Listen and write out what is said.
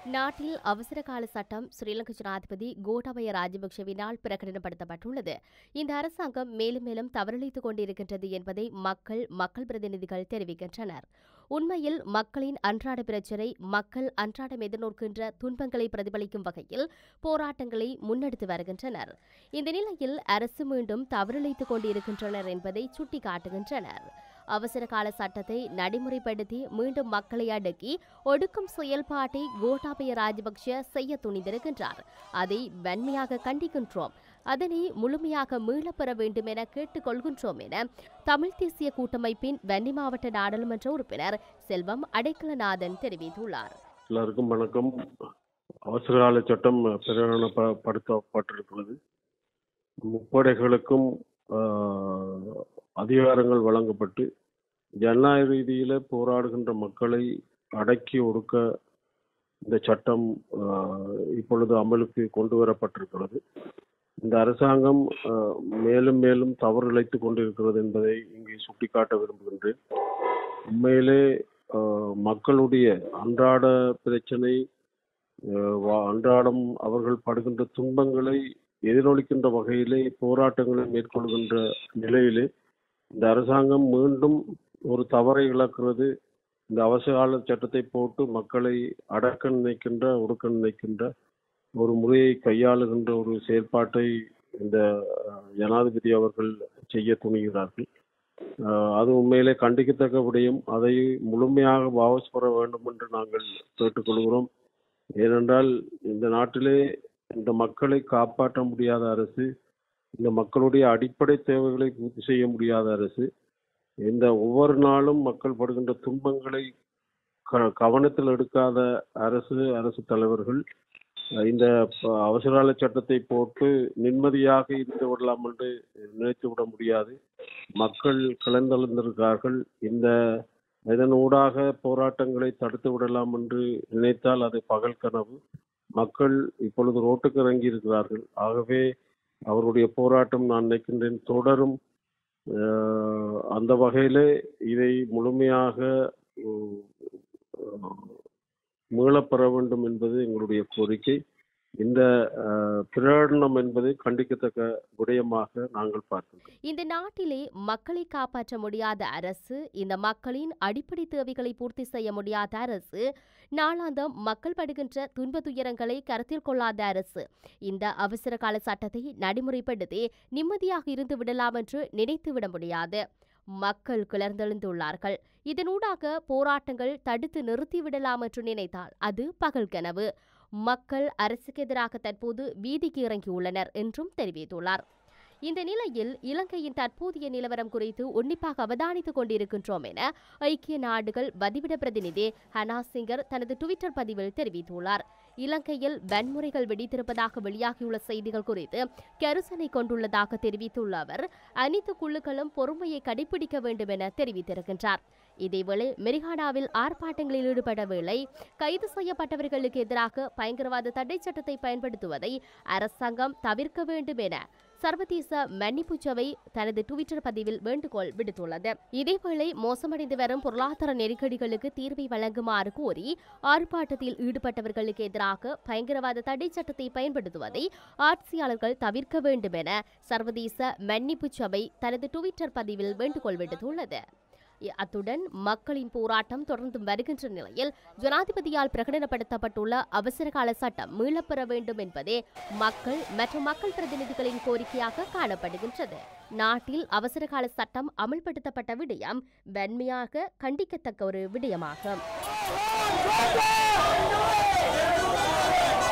நாட்டில் அவசர கால சட்டம் ஸ்ரீலங்கா ஜனாதிபதி கோட்டாபய ராஜபக்ஷவினால் பிரகடனப்படுத்தப்பட்டுள்ளது இந்த அரசாங்கம் மேலும் மேலும் தவறளித்துக் கொண்டிருக்கின்றது என்பதை மக்கள் மக்கள் பிரதிநிதிகள் தெரிவிக்கின்றனர் உண்மையில் மக்களின் அன்றாட பிரச்சினை மக்கள் அன்றாடம் எதிர்நோக்கின்ற துன்பங்களை பிரதிபலிக்கும் வகையில் போராட்டங்களை முன்னெடுத்து வருகின்றனர் இந்த நிலையில் அரசு மீண்டும் தவறளித்துக் கொண்டிருக்கின்றனர் என்பதை சுட்டிக்காட்டுகின்றனர் அவசர கால சட்டத்தை நடைமுறைப்படுத்தி மீண்டும் மக்களை அடக்கி ஒடுக்கும் செயல்பாட்டை கோட்டாபய ராஜபக்ஷ செய்ய துணிந்திருக்கின்றார் அதை வன்மையாக கண்டிக்கின்றோம் அதனை முழுமையாக மீளப்பெற வேண்டும் என கேட்டுக்கொள்கின்றோம் என தமிழ் தேசிய கூட்டமைப்பின் வன்னி மாவட்ட நாடாளுமன்ற உறுப்பினர் செல்வம் அடைக்கலநாதன் தெரிவித்துள்ளார் எல்லாருக்கும் வணக்கம் அவசரகால சட்டம் பிரகடனப்படுத்தப்பட்டிருக்கிறது முப்படைகளுக்கும் ஆஹ், அதிகாரங்கள் வழங்கப்பட்டு ஜனநாயக ரீதியில போராடுகின்ற மக்களை அடக்கி ஒடுக்க இந்த சட்டம் ஆஹ், இப்பொழுது அமலுக்கு கொண்டு வரப்பட்டிருக்கிறது இந்த அரசாங்கம் ஆஹ், மேலும் மேலும் தவறு இழைத்துக் கொண்டிருக்கிறது என்பதை இங்கே சுட்டிக்காட்ட விரும்புகின்றேன் உண்மையிலே ஆஹ், மக்களுடைய அன்றாட பிரச்சனை ஆஹ், வா- அன்றாடம் அவர்கள் படுகின்ற துன்பங்களை எதிரொலிக்கின்ற வகையிலே போராட்டங்களை மேற்கொள்கின்ற நிலையிலே இந்த அரசாங்கம் மீண்டும் ஒரு தவறை இழக்கிறது இந்த அவசரகால சட்டத்தை போட்டு மக்களை அடக்க நினைக்கின்ற ஒடுக்க நினைக்கின்ற ஒரு முறையை கையாளுகின்ற ஒரு செயற்பாட்டை இந்த அஹ், ஜனாதிபதி அவர்கள் செய்ய துணிகிறார்கள் அஹ், அது உண்மையிலே கண்டிக்கத்தக்க விடயம் அதை முழுமையாக வாபஸ் பெற வேண்டும் என்று நாங்கள் கேட்டுக்கொள்கிறோம் ஏனென்றால் இந்த நாட்டிலே இந்த மக்களை காப்பாற்ற முடியாத அரசு இந்த மக்களுடைய அடிப்படை தேவைகளை பூர்த்தி செய்ய முடியாத அரசு இந்த ஒவ்வொரு நாளும் மக்கள் படுகின்ற துன்பங்களை க- கவனத்தில் எடுக்காத அரசு அரசு தலைவர்கள் அஹ் இந்த ப- அவசரகால சட்டத்தை போட்டு நிம்மதியாக இருந்து விடலாம் என்று நினைத்து விட முடியாது மக்கள் கிளர்ந்தெழுந்திருக்கிறார்கள் இந்த இதன் ஊடாக போராட்டங்களை தடுத்து விடலாம் என்று நினைத்தால் அது பகல் கனவு மக்கள் இப்பொழுது ரோட்டுக்கு இறங்கி இருக்கிறார்கள் ஆகவே அவருடைய போராட்டம் நான் நினைக்கின்றேன் தொடரும் அஹ் அந்த வகையிலே இதை முழுமையாக அஹ், மீளப்பெற வேண்டும் என்பது எங்களுடைய கோரிக்கை இந்த அஹ், பிரகடனம் என்பதை கண்டிக்கத்தக்க விடயமாக நாங்கள் பார்க்கின்றோம் இந்த நாட்டிலே மக்களை காப்பாற்ற முடியாத அரசு இந்த மக்களின் அடிப்படை தேவைகளை பூர்த்தி செய்ய முடியாத அரசு நாளாந்தம் மக்கள் படுகின்ற துன்ப துயரங்களை கருத்தில் கொள்ளாத அரசு இந்த அவசர கால சட்டத்தை நடைமுறைப்படுத்தி நிம்மதியாக இருந்து விடலாம் என்று நினைத்து விட முடியாது மக்கள் கிளர்ந்தெழுந்துள்ளார்கள் இதனூடாக போராட்டங்கள் தடுத்து நிறுத்திவிடலாம் என்று நினைத்தால் அது பகல் கனவு மக்கள் அரசுக்கு எதிராக தற்போது வீதிக்கு இறங்கியுள்ளனர் என்றும் தெரிவித்துள்ளார் இந்த நிலையில் இலங்கையின் தற்போதைய நிலவரம் குறித்து உன்னிப்பாக அவதானித்துக் கொண்டிருக்கின்றோம் என ஐக்கிய நாடுகள் வதிவிட பிரதிநிதி ஹனா சிங்கர் தனது டுவிட்டர் பதிவில் தெரிவித்துள்ளார் இலங்கையில் வன்முறைகள் வெடித்திருப்பதாக வெளியாகியுள்ள செய்திகள் குறித்து கரிசனை கொண்டுள்ளதாக தெரிவித்துள்ள அவர் அனைத்து குழுக்களும் பொறுமையை கடைபிடிக்க வேண்டும் என தெரிவித்திருக்கின்றார் இதேவேளை மெரிஹானாவில் ஆர்ப்பாட்டங்களில் ஈடுபட வேளை கைது செய்யப்பட்டவர்களுக்கு எதிராக பயங்கரவாத தடை சட்டத்தை பயன்படுத்துவதை அரசாங்கம் தவிர்க்க வேண்டும் என சர்வதேச மன்னிப்பு சபை தனது டுவிட்டர் பதிவில் வேண்டுகோள் விடுத்துள்ளது இதேவேளை மோசமடைந்து வரும் பொருளாதார நெருக்கடிகளுக்கு தீர்வை வழங்குமாறு கோரி ஆர்ப்பாட்டத்தில் ஈடுபட்டவர்களுக்கு எதிராக பயங்கரவாத தடை சட்டத்தை பயன்படுத்துவதை ஆட்சியாளர்கள் தவிர்க்க வேண்டும் என சர்வதேச மன்னிப்பு சபை தனது டுவிட்டர் பதிவில் வேண்டுகோள் விடுத்துள்ளது இ- அத்துடன் மக்களின் போராட்டம் தொடர்ந்து வருகின்ற நிலையில் ஜனாதிபதியால் பிரகடனப்படுத்தப்பட்டுள்ள அவசரகால சட்டம் மீளப்பெற வேண்டும் என்பதே மக்கள் மற்றும் மக்கள் பிரதிநிதிகளின் கோரிக்கையாக காணப்படுகின்றது நாட்டில் அவசரகால சட்டம் அமல்படுத்தப்பட்ட விடயம் வன்மையாக கண்டிக்கத்தக்க ஒரு விடயமாகும்